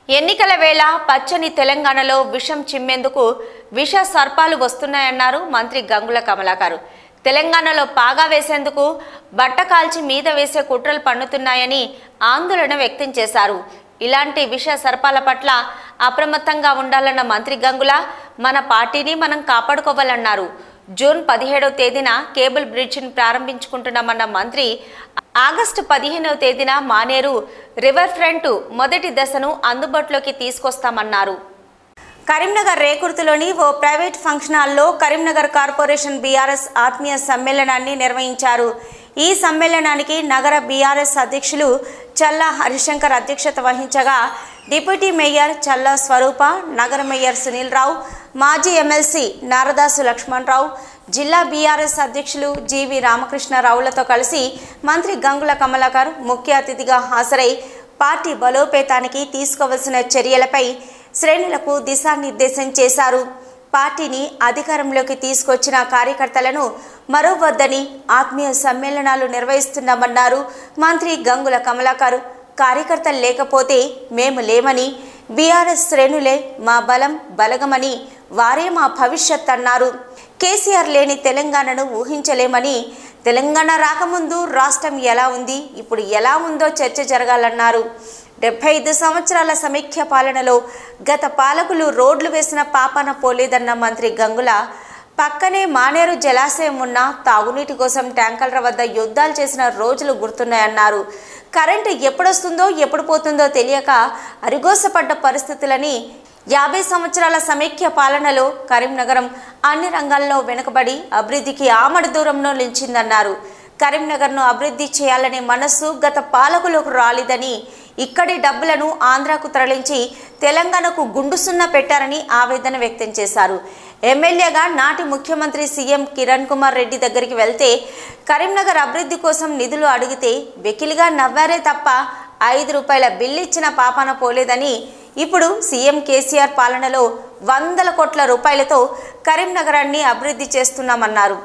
ఎన్నికల వేళ పచ్చని తెలంగాణలో విషం చిమ్మేందుకు విష సర్పాలు వస్తున్నాయన్నారు మంత్రి గంగుల కమలాకర్ తెలంగాణలో పాగా వేసేందుకు బట్ట కాల్చి మీద వేసే కుట్రలు పన్నుతున్నాయని ఆందోళన వ్యక్తం చేశారు ఇలాంటి విష సర్పాల పట్ల అప్రమత్తంగా ఉండాలన్న మంత్రి గంగుల మన పార్టీని మనం కాపాడుకోవాలన్నారు జూన్ పదిహేడవ తేదీన కేబుల్ బ్రిడ్జిని ప్రారంభించుకుంటున్నామన్న మంత్రి ఆగస్టు పదిహేనవ తేదీన మానేరు రివర్ ఫ్రంట్ మొదటి దశను అందుబాటులోకి తీసుకొస్తామన్నారు కరీంనగర్ రేకుర్తిలోని ఓ ప్రైవేట్ ఫంక్షన్ హాల్లో కరీంనగర్ కార్పొరేషన్ బీఆర్ఎస్ ఆత్మీయ సమ్మేళనాన్ని నిర్వహించారు ఈ సమ్మేళనానికి నగర బీఆర్ఎస్ అధ్యక్షులు చల్లా హరిశంకర్ అధ్యక్షత వహించగా డిప్యూటీ మేయర్ చల్లా స్వరూప నగర మేయర్ సునీల్ రావు మాజీ ఎమ్మెల్సీ నారదాసు లక్ష్మణరావు జిల్లా బీఆర్ఎస్ అధ్యక్షులు జీవి రామకృష్ణరావులతో కలిసి మంత్రి గంగుల కమలాకర్ ముఖ్య అతిథిగా హాజరై పార్టీ బలోపేతానికి తీసుకోవలసిన చర్యలపై శ్రేణులకు దిశానిర్దేశం చేశారు పార్టీని అధికారంలోకి తీసుకొచ్చిన కార్యకర్తలను మరోవద్దని ఆత్మీయ సమ్మేళనాలు నిర్వహిస్తున్నామన్నారు మంత్రి గంగుల కమలాకర్ కార్యకర్తలు లేకపోతే మేము లేమని బీఆర్ఎస్ శ్రేణులే మా బలం బలగమని వారే మా భవిష్యత్ అన్నారు కేసీఆర్ లేని తెలంగాణను ఊహించలేమని తెలంగాణ రాకముందు రాష్ట్రం ఎలా ఉంది ఇప్పుడు ఎలా ఉందో చర్చ జరగాలన్నారు డెబ్బై ఐదు సంవత్సరాల సమైక్య పాలనలో గత పాలకులు రోడ్లు వేసిన పాపాన పోలేదన్న మంత్రి గంగుల పక్కనే మానేరు జలాశయం ఉన్న తాగునీటి కోసం ట్యాంకర్ల వద్ద యుద్ధాలు చేసిన రోజులు గుర్తున్నాయన్నారు కరెంటు ఎప్పుడొస్తుందో ఎప్పుడు పోతుందో తెలియక అరిగోసపడ్డ పరిస్థితులని యాభై సంవత్సరాల సమైక్య పాలనలో కరీంనగరం అన్ని రంగాల్లో వెనుకబడి అభివృద్ధికి ఆమడ దూరంలో నిలిచిందన్నారు కరీంనగర్ను అభివృద్ధి చేయాలనే మనస్సు గత పాలకులకు రాలేదని ఇక్కడి డబ్బులను ఆంధ్రాకు తరలించి తెలంగాణకు గుండు సున్నా పెట్టారని ఆవేదన వ్యక్తం చేశారు ఎమ్మెల్యేగా నాటి ముఖ్యమంత్రి సీఎం కిరణ్ కుమార్ రెడ్డి దగ్గరికి వెళ్తే కరీంనగర్ అభివృద్ధి కోసం నిధులు అడిగితే వెకిలిగా నవ్వారే తప్ప ఐదు రూపాయల బిల్లు ఇచ్చిన పాపాన పోలేదని ఇప్పుడు సీఎం కేసీఆర్ పాలనలో వందల కోట్ల రూపాయలతో కరీంనగరాన్ని అభివృద్ధి చేస్తున్నామన్నారు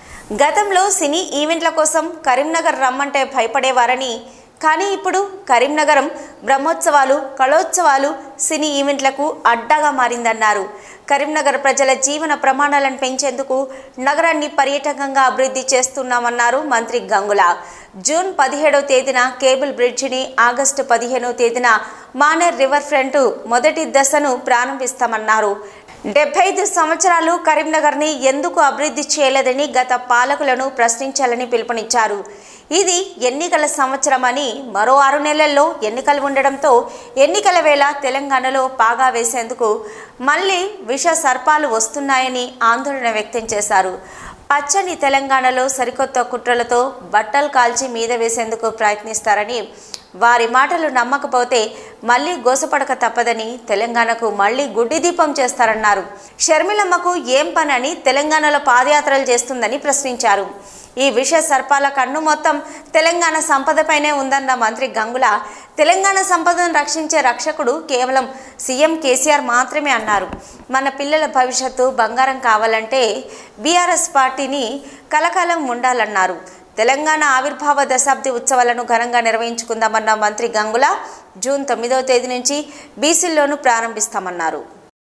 గతంలో సినీ ఈవెంట్ల కోసం కరీంనగర్ రమ్మంటే భయపడేవారని కానీ ఇప్పుడు కరీంనగరం బ్రహ్మోత్సవాలు కళోత్సవాలు సినీ ఈవెంట్లకు అడ్డాగా మారిందన్నారు కరీంనగర్ ప్రజల జీవన ప్రమాణాలను పెంచేందుకు నగరాన్ని పర్యాటకంగా అభివృద్ధి చేస్తున్నామన్నారు మంత్రి గంగుల జూన్ పదిహేడవ తేదీన కేబుల్ బ్రిడ్జిని ఆగస్టు పదిహేనవ తేదీన మానేర్ రివర్ ఫ్రంట్ మొదటి దశను ప్రారంభిస్తామన్నారు డెబ్బై ఐదు సంవత్సరాలు కరీంనగర్ని ఎందుకు అభివృద్ధి చేయలేదని గత పాలకులను ప్రశ్నించాలని పిలుపునిచ్చారు ఇది ఎన్నికల సంవత్సరమని మరో ఆరు నెలల్లో ఎన్నికలు ఉండడంతో ఎన్నికల వేళ తెలంగాణలో పాగా వేసేందుకు మళ్ళీ విష సర్పాలు వస్తున్నాయని ఆందోళన వ్యక్తం చేశారు పచ్చని తెలంగాణలో సరికొత్త కుట్రలతో బట్టలు కాల్చి మీద వేసేందుకు ప్రయత్నిస్తారని వారి మాటలు నమ్మకపోతే మళ్ళీ గోసపడక తప్పదని తెలంగాణకు మళ్ళీ గుడ్డి దీపం చేస్తారన్నారు షర్మిలమ్మకు ఏం పనని తెలంగాణలో పాదయాత్రలు చేస్తుందని ప్రశ్నించారు ఈ విష సర్పాల కన్ను మొత్తం తెలంగాణ సంపదపైనే ఉందన్న మంత్రి గంగుల తెలంగాణ సంపదను రక్షించే రక్షకుడు కేవలం సీఎం కేసీఆర్ మాత్రమే అన్నారు మన పిల్లల భవిష్యత్తు బంగారం కావాలంటే బీఆర్ఎస్ పార్టీని కలకాలం ఉండాలన్నారు తెలంగాణ ఆవిర్భావ దశాబ్ది ఉత్సవాలను ఘనంగా నిర్వహించుకుందామన్న మంత్రి గంగుల జూన్ తొమ్మిదవ తేదీ నుంచి బీసీల్లోనూ ప్రారంభిస్తామన్నారు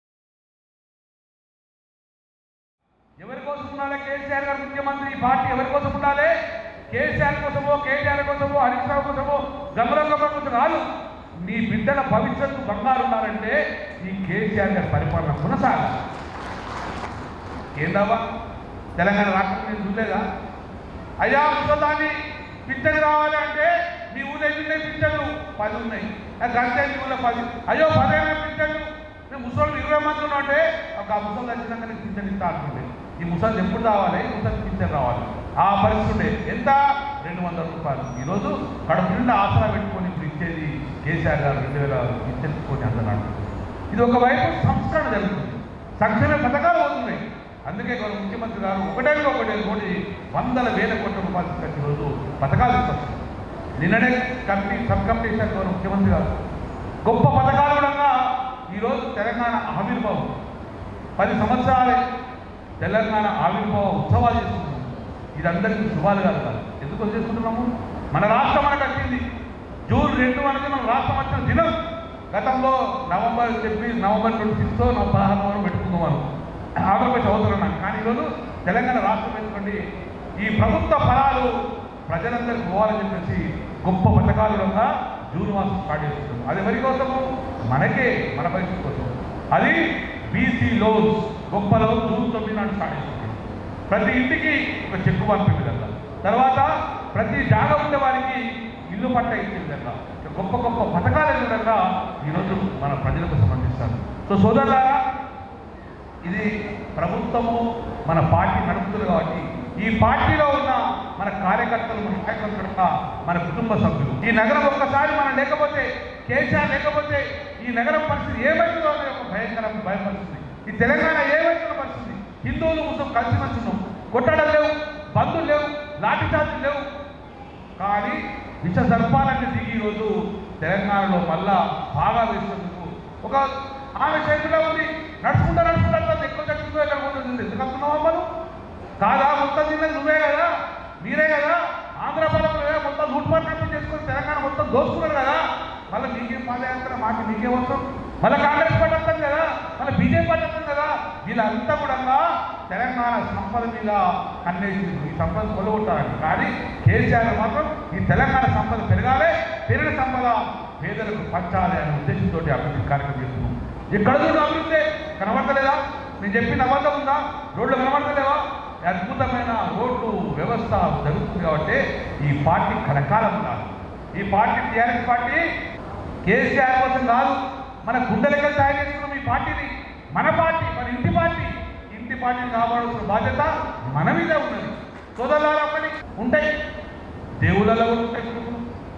ఎవరి కోసం ఉండాలి కేసీఆర్ గారు ముఖ్యమంత్రి ఈ పార్టీ ఎవరి కోసం ఉండాలి కేసీఆర్ కోసమో కేటీఆర్ కోసమో హరీష్ రావు కోసమో గమరంగ కోసం కాదు నీ బిడ్డల భవిష్యత్తు బంగారు ఉండాలంటే ఈ కేసీఆర్ గారి పరిపాలన కొనసాగాలి ఏందవ్వా తెలంగాణ రాష్ట్రం నేను చూడలేదా అయ్యా ముసలాన్ని పింఛన్ కావాలి అంటే మీ ఊళ్ళో ఎన్ని ఉన్నాయి పింఛన్లు పది ఉన్నాయి నాకు అంతే మీ ఊళ్ళో పది అయ్యో పదేనా పింఛన్లు నేను ముసలు ఇరవై మంది ఉన్నా అంటే ఒక ఆ ముసలు వచ్చినాక నేను పింఛన్ ఇస్తా అంటుండే ఈ ముసలు ఎప్పుడు రావాలి ఈ ముసలి పింఛన్ రావాలి ఆ పరిస్థితి ఉండే ఎంత రెండు వందల రూపాయలు ఈరోజు కడుపు నిండా ఆసరా పెట్టుకొని ఇప్పుడు ఇచ్చేది కేసీఆర్ గారు రెండు వేల పింఛన్ ఇచ్చుకొని అంటున్నాడు ఇది ఒకవైపు సంస్కరణ జరుగుతుంది సంక్షేమ పథకాలు అవుతున్నాయి అందుకే గౌరవ ముఖ్యమంత్రి గారు ఒకటే ఒకటే కోటి వందల వేల కోట్ల రూపాయలు తీసుకొచ్చి ఈరోజు పథకాలు ఇస్తారు నిన్ననే కమిటీ సబ్ కమిటీ ఇచ్చారు గౌరవ ముఖ్యమంత్రి గారు గొప్ప పథకాలు కూడా ఈరోజు తెలంగాణ ఆవిర్భావం పది సంవత్సరాలే తెలంగాణ ఆవిర్భావ ఉత్సవాలు చేసుకుంటున్నాం ఇది అందరికీ శుభాలు కాదు కాదు ఎందుకు చేసుకుంటున్నాము మన రాష్ట్రం మనకు వచ్చింది జూన్ రెండు మనకి మన రాష్ట్రం వచ్చిన దినం గతంలో నవంబర్ చెప్పి నవంబర్ ట్వంటీ సిక్స్తో నా పదహారు నవంబర్ పెట్టుకుందాం మనం ఆంధ్రప్రదేశ్ అవసరం కానీ ఈరోజు తెలంగాణ రాష్ట్రం పెట్టుకోండి ఈ ప్రభుత్వ ఫలాలు ప్రజలందరికీ పోవాలని చెప్పేసి గొప్ప పథకాలుగా జూన్ మాసం స్టార్ట్ చేస్తున్నాం అది ఎవరి కోసము మనకే మన పరిస్థితి కోసం అది బీసీ లోన్స్ గొప్ప లోన్ జూన్ తొమ్మిది నాడు స్టార్ట్ చేస్తున్నాం ప్రతి ఇంటికి ఒక చెక్కు పంపే విధంగా తర్వాత ప్రతి జాగా ఉండే వారికి ఇల్లు పట్ట ఇచ్చే విధంగా గొప్ప గొప్ప పథకాలు విధంగా ఈరోజు మన ప్రజలకు సమర్పిస్తారు సో సోదరులారా ఇది ప్రభుత్వము మన పార్టీ నడుపుతుంది కాబట్టి ఈ పార్టీలో ఉన్న మన కార్యకర్తలు మన నాయకులు కనుక మన కుటుంబ సభ్యులు ఈ నగరం ఒక్కసారి మనం లేకపోతే కేసీఆర్ లేకపోతే ఈ నగరం పరిస్థితి ఏమైతుందో అనే ఒక భయంకర భయం పరిస్థితి ఈ తెలంగాణ ఏమైతుందో పరిస్థితి హిందువులు ముస్లిం కలిసి మంచున్నాం కొట్టడం లేవు బంధులు లేవు లాఠీ చార్జీలు లేవు కానీ విష సర్పాలన్నీ దిగి ఈరోజు తెలంగాణలో మళ్ళా బాగా వేసినందుకు ఒక ఆమె చేతిలో ఉంది నడుచుకుంటా నడుచుకుంటా వెళ్తుంది. ఎక్కువ చచ్చుకుంటూ ఎక్కడ పోతుంది ఎందుకు వస్తున్నావా మనం కాదా మొత్తం తిన్నది నువ్వే కదా మీరే కదా ఆంధ్ర పాలకులు మొత్తం లూట్పాట్ చేసుకొని తెలంగాణ మొత్తం దోచుకున్నారు కదా మళ్ళీ మీకేం పాదయాత్ర మాకు మీకేం వస్తాం మళ్ళీ కాంగ్రెస్ పార్టీ వస్తుంది కదా మళ్ళీ బీజేపీ పార్టీ వస్తుంది కదా వీళ్ళంతా కూడా తెలంగాణ సంపద మీద కన్నేసి ఈ సంపద కొలగొట్టాలని కానీ కేసీఆర్ మాత్రం ఈ తెలంగాణ సంపద పెరగాలి పెరిగిన సంపద పేదలకు పంచాలి అనే ఉద్దేశంతో అభివృద్ధి కార్యక్రమం చేస్తున్నాం ఎక్కడ చూడు అభివృద్ధి కనబడతలేదా నేను చెప్పిన అబద్ధం ఉందా రోడ్లు కనబడతలేవా ఈ అద్భుతమైన రోడ్లు వ్యవస్థ జరుగుతుంది కాబట్టి ఈ పార్టీ కలకాలం కాదు ఈ పార్టీ టీఆర్ఎస్ పార్టీ కేసీఆర్ కోసం కాదు మన గుండెలకి తయారు చేసుకున్నాం ఈ పార్టీని మన పార్టీ మన ఇంటి పార్టీ ఇంటి పార్టీని కాపాడాల్సిన బాధ్యత మన మీద ఉన్నది సోదరులారా ఒకటి ఉంటాయి దేవుళ్ళలో కూడా ఉంటాయి గ్రూపులు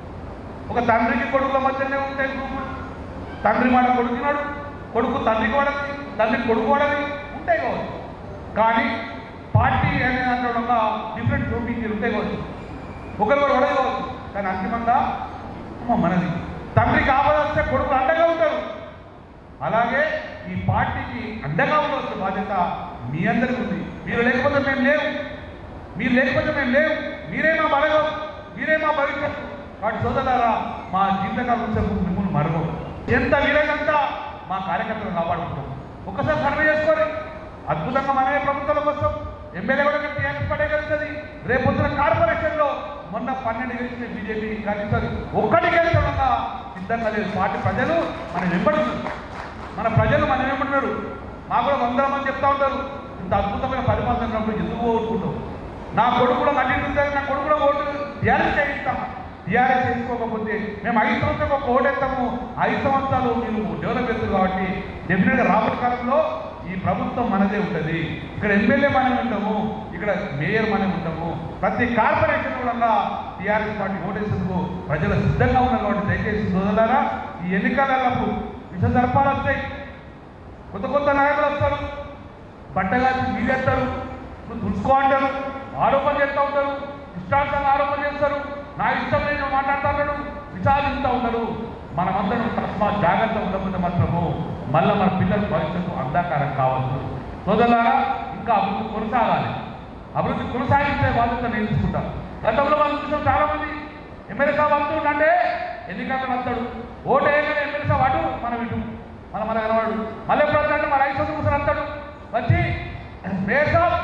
ఒక తండ్రికి కొడుకుల మధ్యనే ఉంటాయి గ్రూపులు తండ్రి మాట కొడుకున్నాడు కొడుకు తండ్రికి వాడది తండ్రి కొడుకు వాడది ఉంటాయి కావచ్చు కానీ పార్టీ అనే దాంట్లో ఉన్న డిఫరెంట్ గ్రూపింగ్ ఉంటాయి కావచ్చు ఒకరు కూడా వడది కావచ్చు కానీ అంతిమంగా అమ్మ మనది తండ్రికి ఆపద వస్తే కొడుకు అండగా ఉంటారు అలాగే ఈ పార్టీకి అండగా ఉండవలసిన బాధ్యత మీ అందరికీ ఉంది మీరు లేకపోతే మేము లేవు మీరు లేకపోతే మేము లేవు మీరే మా బలగం మీరే మా భవిష్యత్తు వాటి సోదరులారా మా జీవితకాలం ఉంచే మిమ్మల్ని మరగం ఎంత వీలైనంత మా కార్యకర్తలను కాపాడుకుంటాం ఒక్కసారి సర్వే చేసుకోవాలి అద్భుతంగా మనమే ప్రభుత్వాలకు వస్తాం ఎమ్మెల్యే కూడా టీఆర్ఎస్ పడే గెలుస్తుంది రేపు పొద్దున కార్పొరేషన్లో మొన్న పన్నెండు గెలిచిన బీజేపీ గెలుస్తుంది ఒక్కటి గెలిచడంగా సిద్ధంగా లేదు పార్టీ ప్రజలు మనం వెంబడుతున్నారు మన ప్రజలు మనం ఏమంటున్నారు మాకు కూడా వందల మంది చెప్తా ఉంటారు ఇంత అద్భుతమైన పరిపాలన ఉన్నప్పుడు ఎందుకు ఓటుకుంటాం నా కొడుకు కూడా మళ్ళీ ఉంటుంది నా కొడుకు కూడా ఓటు టీఆర్ఎస్ చేయిస్తాం టీఆర్ఎస్ చేసుకోకపోతే మేము ఐదు సంవత్సరాలు ఒక ఓటు వేస్తాము ఐదు సంవత్సరాలు మీరు డెవలప్ చేస్తారు కాబట్టి డెఫినెట్గా రాబోయే కాలంలో ఈ ప్రభుత్వం మనదే ఉంటుంది ఇక్కడ ఎమ్మెల్యే మనమే ఉంటాము ఇక్కడ మేయర్ మనమే ఉంటాము ప్రతి కార్పొరేషన్ కూడా టీఆర్ఎస్ పార్టీ ఓటేసేందుకు ప్రజలు సిద్ధంగా ఉన్నారు కాబట్టి దయచేసి సోదరులారా ఈ ఎన్నికలకు విష సర్పాలు వస్తాయి కొత్త కొత్త నాయకులు వస్తారు బట్టగాల్చి మీరేస్తారు నువ్వు తుడుచుకో అంటారు ఆరోపణ చేస్తూ ఉంటారు ఇష్టాంతంగా ఆరోపణ చేస్తారు నా ఇష్టం నేను మాట్లాడుతున్నాడు విచారిస్తూ ఉంటారు మనమందరం తస్మాత్ జాగ్రత్త ఉండకపోతే మాత్రము మళ్ళీ మన పిల్లల భవిష్యత్తు అంధకారం కావచ్చు సోదరులారా ఇంకా అభివృద్ధి కొనసాగాలి అభివృద్ధి కొనసాగిస్తే బాధ్యత నేను తీసుకుంటాను గతంలో మనం చూసాం చాలా మంది ఎమ్మెల్యే సాబ్ వస్తుంటే ఎన్నికల్లో వస్తాడు ఓటు వేయగానే ఎమ్మెల్యే సాబ్ అటు మనం ఇటు మన మన కనవాడు మళ్ళీ ఎప్పుడు వస్తాడు మన ఐదు సంవత్సరం కూర్చొని వస్తాడు వచ్చి మేయర్ సాబ్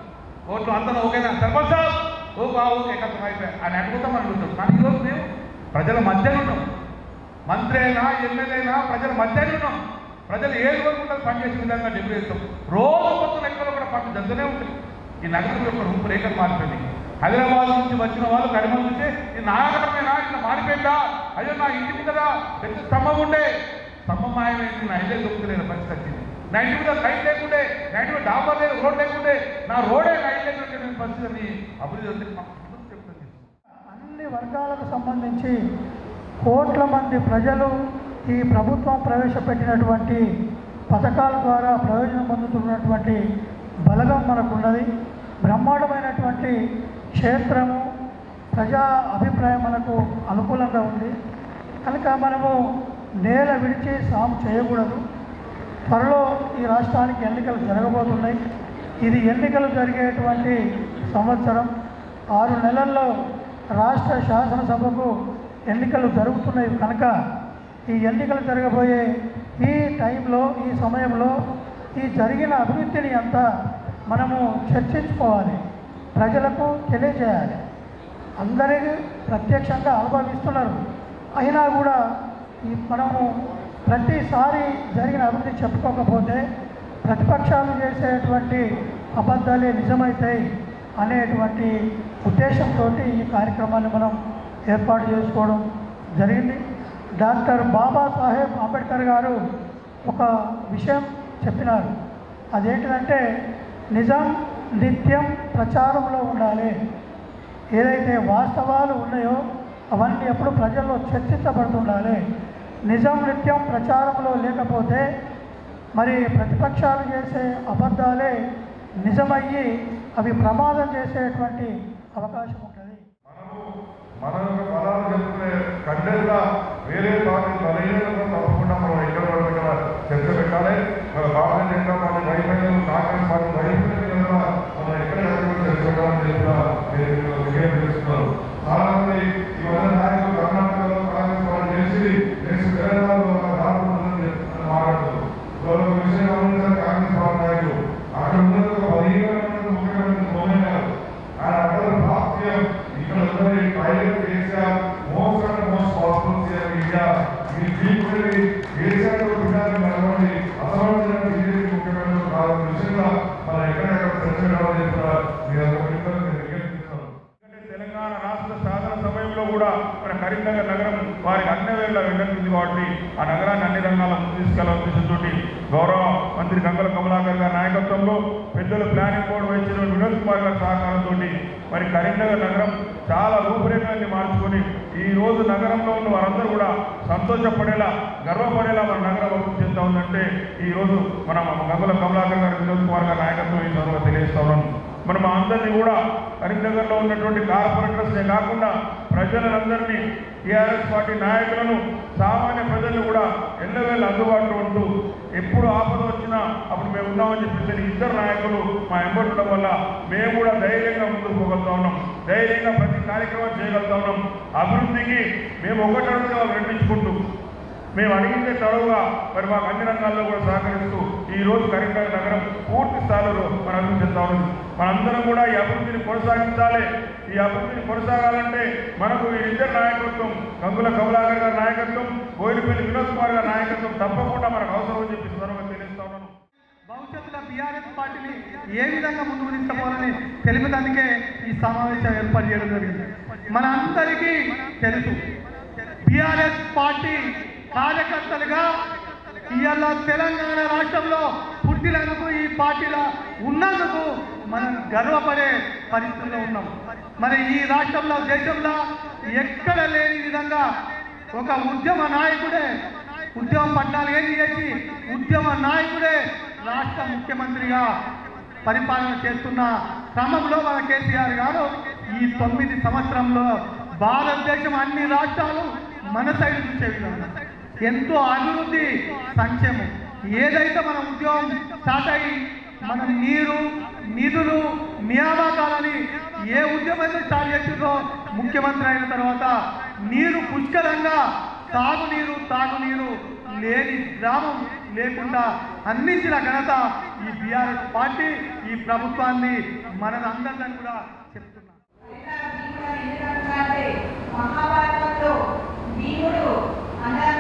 ఓట్లు అంతా ఓకేనా సర్పంచ్ సాబ్ ఓ బా ఓకే కథం అయిపోయా అని అడుగుతాం మనం ఉంటాం కానీ ఈరోజు మేము ప్రజల మధ్యలో ఉన్నాం మంత్రి అయినా ఎమ్మెల్యే అయినా ప్రజల మధ్యలో ఉన్నాం ప్రజలు ఏది కోరుకుంటారు పనిచేసే విధంగా డెబ్యూట్ చేస్తాం రోజు కొత్త లెక్కలో కూడా పనులు జరుగుతూనే ఉంటాయి ఈ నగరం యొక్క రూపురేఖలు మారిపోయింది హైదరాబాద్ నుంచి వచ్చిన వాళ్ళు కడిమల నుంచి ఈ నాగరమేనా ఇట్లా మారిపోయిందా అయ్యో నా ఇంటికి కదా పెద్ద స్తంభం ఉండే స్తంభం మాయమైంది నా ఇల్లే దొరుకుతలేదు పరిస్థితి వచ్చింది నా ఇంటి మీద లైట్ లేకుండే నా ఇంటి మీద డాబర్ లేదు రోడ్ లేకుండే నా రోడే నా ఇల్లే దొరికిన పరిస్థితి అని అభివృద్ధి ఉంది. మాకు అభివృద్ధి చెప్తుంది అన్ని వర్గాలకు సంబంధించి కోట్ల మంది ప్రజలు ఈ ప్రభుత్వం ప్రవేశపెట్టినటువంటి పథకాల ద్వారా ప్రయోజనం పొందుతున్నటువంటి బలగం మనకున్నది బ్రహ్మాండమైనటువంటి క్షేత్రము ప్రజా అభిప్రాయం మనకు అనుకూలంగా ఉంది కనుక మనము నేల విడిచి సాము చేయకూడదు త్వరలో ఈ రాష్ట్రానికి ఎన్నికలు జరగబోతున్నాయి ఇది ఎన్నికలు జరిగేటువంటి సంవత్సరం ఆరు నెలల్లో రాష్ట్ర శాసనసభకు ఎన్నికలు జరుగుతున్నాయి కనుక ఈ ఎన్నికలు జరగబోయే ఈ టైంలో ఈ సమయంలో ఈ జరిగిన అభివృద్ధిని అంతా మనము చర్చించుకోవాలి ప్రజలకు తెలియజేయాలి అందరికీ ప్రత్యక్షంగా అనుభవిస్తున్నారు అయినా కూడా ఈ మనము ప్రతిసారి జరిగిన అభివృద్ధి చెప్పుకోకపోతే ప్రతిపక్షాలు చేసేటువంటి అబద్ధాలే నిజమవుతాయి అనేటువంటి ఉద్దేశంతో ఈ కార్యక్రమాన్ని మనం ఏర్పాటు చేసుకోవడం జరిగింది డాక్టర్ బాబాసాహెబ్ అంబేద్కర్ గారు ఒక విషయం చెప్పినారు అదేంటిదంటే నిజం నిత్యం ప్రచారంలో ఉండాలి ఏదైతే వాస్తవాలు ఉన్నాయో అవన్నీ ఎప్పుడు ప్రజల్లో చర్చించబడుతుండాలి నిజం నిత్యం ప్రచారంలో లేకపోతే మరి ప్రతిపక్షాలు చేసే అబద్ధాలే నిజమయ్యి అవి ప్రమాదం చేసేటువంటి అవకాశం ఉంటుంది మన యొక్క బలాలు చెప్పుకునే కంటెంట్గా వేరే పార్టీ బలహీనతను తప్పకుండా మనం ఎక్కడ పడితే ఇక్కడ చర్చ పెట్టాలి మన భారతీయ జనతా పార్టీ వైఫల్యం కాంగ్రెస్ పార్టీ వైఫల్యం మీద కూడా మనం ఎక్కడ ఎక్కడ చర్చ పెట్టాలని చెప్పి కూడా మీరు విజయం తెలుస్తున్నారు చాలా మంది ఇవాళ నాయకులు కర్ణాటకలో కాంగ్రెస్ పార్టీ చేసి నెక్స్ట్ తెలంగాణలో ఒక దారుణం ఉందని చెప్పి మాట్లాడుతున్నారు ఇవాళ ఒక విషయం గమనించాలి కాంగ్రెస్ పార్టీ నాయకులు అక్కడ ఉన్నది ఒక బలహీనమైన ముఖ్యమంత్రి మోహన్ గారు ఆయన అక్కడ రాష్ట్రీయం ఇక్కడ ఉన్నది pilot KCR most and most powerful CM India ఈ జీవితంలో కేసీఆర్ పిల్లలు నడవండి అసలు బీజేపీ ముఖ్యమంత్రి కావాలన్న విషయంగా మనం ఎక్కడెక్కడ చర్చ కావాలని చెప్పిన మీ అందరూ విజ్ఞప్తిస్తున్నాను ఎందుకంటే తెలంగాణ రాష్ట్ర సాధన సమయంలో కూడా మన కరీంనగర్ నగరం వారికి అన్ని వేళ వెంటనే కాబట్టి ఆ నగరాన్ని అన్ని రంగాల ముందు తీసుకెళ్లాలని ఉద్దేశంతో గౌరవ మంత్రి గంగల కమలాకర్ గారి నాయకత్వంలో పెద్దలు ప్లానింగ్ బోర్డు వహించిన వినోద్ కుమార్ గారి సహకారంతో మరి కరీంనగర్ నగరం చాలా రూపురేఖల్ని మార్చుకొని ఈ రోజు నగరంలో ఉన్న వారందరూ కూడా సంతోషపడేలా గర్వపడేలా మన నగరం అభివృద్ధి చెందుతా ఉందంటే ఈ రోజు మన గంగుల కమలాకర్ గారు వినోద్ కుమార్ గారి నాయకత్వం ఈ సందర్భంగా తెలియజేస్తా ఉన్నాను మనం అందరినీ కూడా కరీంనగర్లో ఉన్నటువంటి కార్పొరేటర్సే కాకుండా ప్రజలందరినీ టీఆర్ఎస్ పార్టీ నాయకులను సామాన్య ప్రజలను కూడా ఎల్లవేళ అందుబాటులో ఉంటూ ఎప్పుడు ఆపద వచ్చినా అప్పుడు మేము ఉన్నామని చెప్పేసి ఇద్దరు నాయకులు మా ఎంబడి ఉండడం వల్ల మేము కూడా ధైర్యంగా ముందుకు పోగలుగుతా ఉన్నాం ధైర్యంగా ప్రతి కార్యక్రమం చేయగలుగుతా ఉన్నాం అభివృద్ధికి మేము ఒకటి అడిగితే వాళ్ళు రెండించుకుంటూ మేము అడిగిందే తడవుగా మరి మాకు అన్ని రంగాల్లో కూడా సహకరిస్తూ ఈ రోజు కరీంనగర్ నగరం పూర్తి స్థాయిలో మన అభివృద్ధి చెందుతా ఉంది మనందరం కూడా ఈ అభివృద్ధిని కొనసాగించాలి ఈ అభివృద్ధిని కొనసాగాలంటే మనకు వీరిద్దరు నాయకత్వం గంగుల కమలాకర్ గారి నాయకత్వం బోయినపల్లి వినోద్ కుమార్ గారి నాయకత్వం తప్పకుండా మనకు అవసరం అని చెప్పి సందర్భంగా తెలియజేస్తా ఉన్నాను భవిష్యత్తులో బీఆర్ఎస్ పార్టీని ఏ విధంగా ముందుకు తీసుకుపోవాలని తెలిపేందుకే ఈ సమావేశం ఏర్పాటు చేయడం జరిగింది మన అందరికీ తెలుసు బీఆర్ఎస్ పార్టీ కార్యకర్తలుగా ఇవాళ తెలంగాణ రాష్ట్రంలో పుట్టినందుకు ఈ పార్టీలో ఉన్నందుకు మనం గర్వపడే పరిస్థితిలో ఉన్నాం మరి ఈ రాష్ట్రంలో దేశంలో ఎక్కడ లేని విధంగా ఒక ఉద్యమ నాయకుడే ఉద్యమం పద్నాలుగేళ్ళు చేసి ఉద్యమ నాయకుడే రాష్ట్ర ముఖ్యమంత్రిగా పరిపాలన చేస్తున్న క్రమంలో మన కేసీఆర్ గారు ఈ తొమ్మిది సంవత్సరంలో భారతదేశం అన్ని రాష్ట్రాలు మన సైడ్ చూసే విధంగా ఎంతో అభివృద్ధి సంక్షేమం ఏదైతే మన ఉద్యోగం స్టార్ట్ అయ్యి మన నీరు నిధులు నియామకాలని ఏ ఉద్యమం అయితే స్టార్ట్ చేసిందో ముఖ్యమంత్రి అయిన తర్వాత నీరు పుష్కలంగా తాగునీరు తాగునీరు లేని గ్రామం లేకుండా అందించిన ఘనత ఈ బీఆర్ఎస్ పార్టీ ఈ ప్రభుత్వాన్ని మనదందరిని కూడా చెప్తున్నా ఎందుకంటే మహాభారతంలో భీముడు అన్న